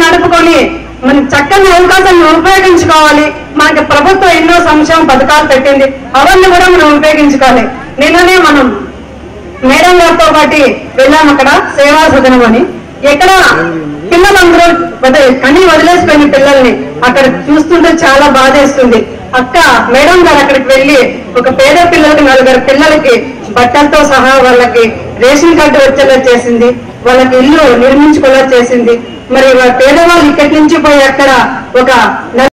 నడుపుకొని మన చక్కని అవకాశాన్ని ఉపయోగించుకోవాలి మనకి ప్రభుత్వం ఎన్నో సంక్షేమ పథకాలు పెట్టింది అవన్నీ కూడా మనం ఉపయోగించుకోవాలి నిన్ననే మనం మేడం గారితో పాటు వెళ్ళాం అక్కడ సేవా సదనం అని ఎక్కడ పిల్లలందరూ వద- కని వదిలేసిపోయిన పిల్లల్ని అక్కడ చూస్తుంటే చాలా బాధేస్తుంది అక్క మేడం గారు అక్కడికి వెళ్ళి ఒక పేద పిల్లలకి నలుగురు పిల్లలకి బట్టలతో సహా వాళ్ళకి రేషన్ కార్డు వచ్చేలా చేసింది వాళ్ళకి ఇల్లు నిర్మించుకునేలా చేసింది మరి వా- పేదవాళ్ళు ఇక్కడి నుంచి పోయి అక్కడ ఒక